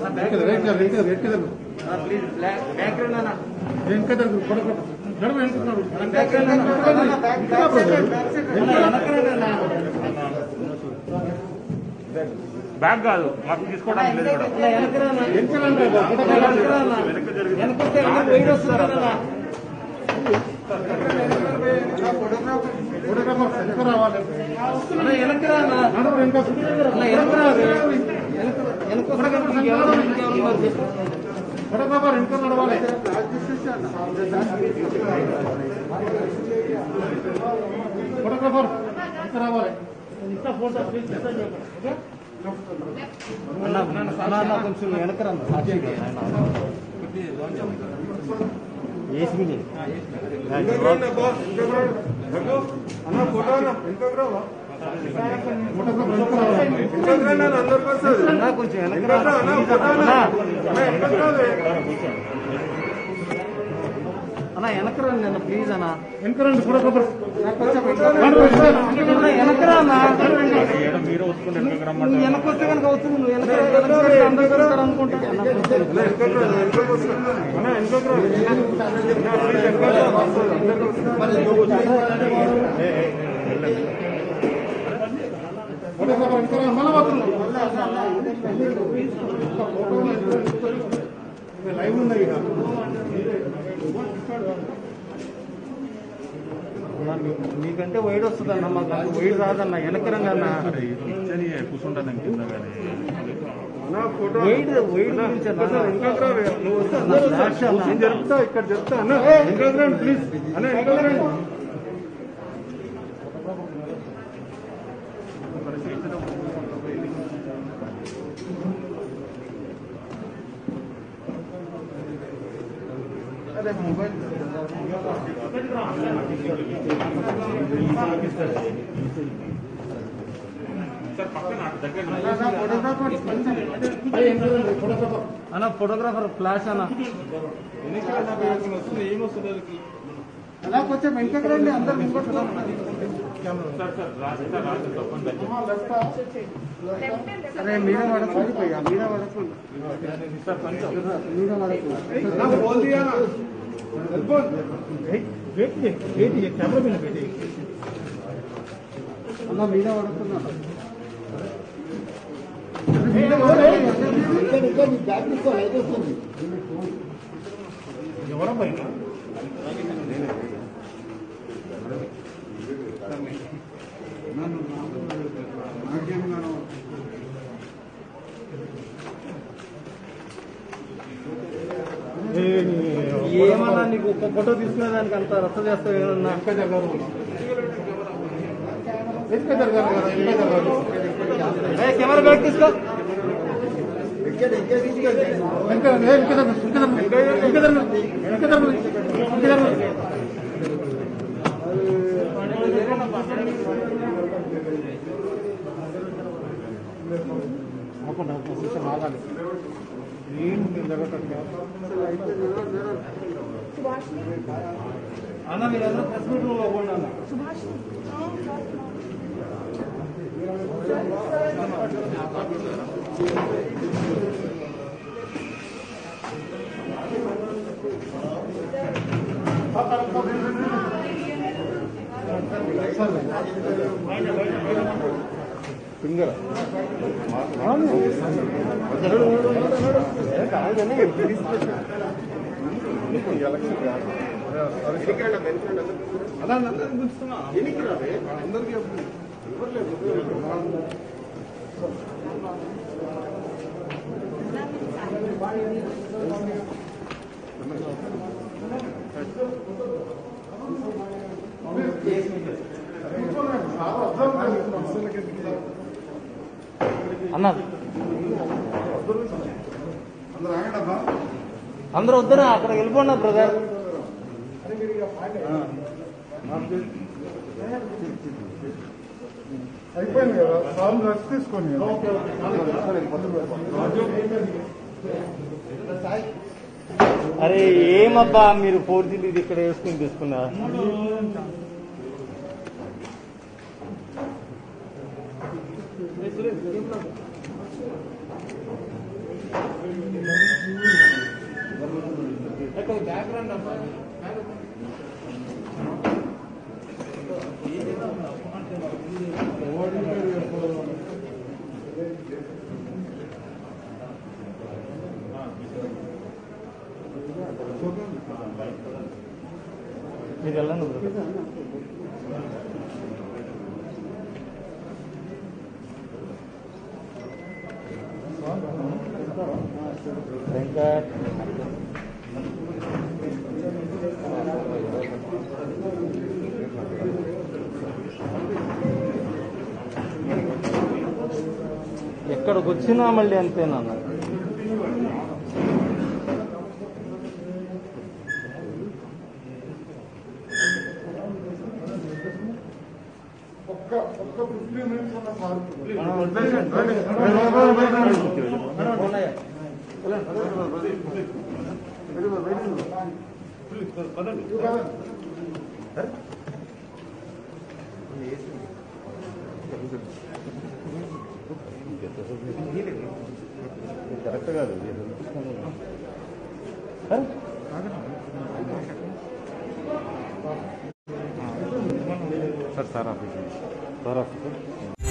Please background అన్న bag కాదు మాకు తీసుకోవడానికి లేదు కూడా వెనకొస్తే వెయిట్ వస్తున్నారన్న అన్న వెనక్కి రా అన్న అన్న వెనక్కి రా అది. వెనక్కి వెనకొస్తే ఇంకెవరు ఇంకెవరు మరి చెప్పు. ఫోటోగ్రాఫర్ రావాలి అన్న అన్న అన్న కొంచెం వెనక్కి రా అన్న. సాక్షిగా ఆయన. ఏసీబీ. అన్న కొంచెం వెనక్కి రా అన్న. అన్న వెనక్కి రా అన్న ప్లీజ్ అన్న వెనకరండి ఫోటోగ్రాఫర్ అన్న వెనక్కి రా అన్న మీరు వస్తుండే నువ్వు వెనకొస్తే కనుక అవుతుంది నువ్వు వెనక వెనకొస్తే అందరూ చూస్తారు అనుకుంటా అన్న, ఫోటోగ్రాఫర్ వెనకరా మళ్ళీ పోతున్నాం లైవ్ ఉన్నాయి ఇక అన్న, మీ- మీకంటే వైడ్ వస్తుంది అన్న మాకు అంత వైడ్ రాదన్న వెనక్కి రండి అన్న కూర్చొని కూర్చుంటాను కింద కానీ వైడ్ వైడ్ గురించి అన్న. అన్న, ఫ్లాష్ అన్న. నేను జరుపుతా ఇక్కడ చెప్తా అన్న వెనకాల రండి ప్లీజ్ అన్న వెనకాల రండి సార్ పక్కన దగ్గర ఫోటోగ్రాఫర్ అన్న ఫోటోగ్రాఫర్ ఫ్లాష్ అన్న అలా కొంచెం వెనకకి రండి అందరు ముంగట్ sir sir Raju sir Raju తప్పని అరే మీద పడకండి పోయి మీద పడకండి సార్ కొంచెం మీద పడకండి बोल दिया ना बोल वेट ये वेट ये कैमरा में वेट అన్న మీద పడుతున్నా ఎవరమ్మా ఏమన్నా నీకు ఒక్క ఫోటో తీసుకునే దానికి అంత రచ్చ చేస్తావు ఏమన్నా ఏ, కెమెరా బ్యాగ్ తీసుకో అన్న మీరు అందరూ ప్రెస్ మీట్ రూమ్ లో పోండి అన్న అన్న అందరూ వద్దరా అక్కడ వెళ్ళిపోండి బ్రదర్ అయిపోయింది కదా సార్ రెస్ట్ తీసుకోండి అరే ఏమబ్బా మీరు ఫోర్ జీబీ ఇక్కడ వేసుకుని తీసుకున్నా బ్యాక్గ్రౌండ్ అమ్మా మీరు వెళ్ళండి వెంకట్ ఎక్కడికి వచ్చినా మళ్ళీ అంతేనన్న ఒక్క ఒక్క ఫిఫ్టీ మినిట్స్ అన్న మారుతుంది కరెక్ట్ కాదు sir sir office sir office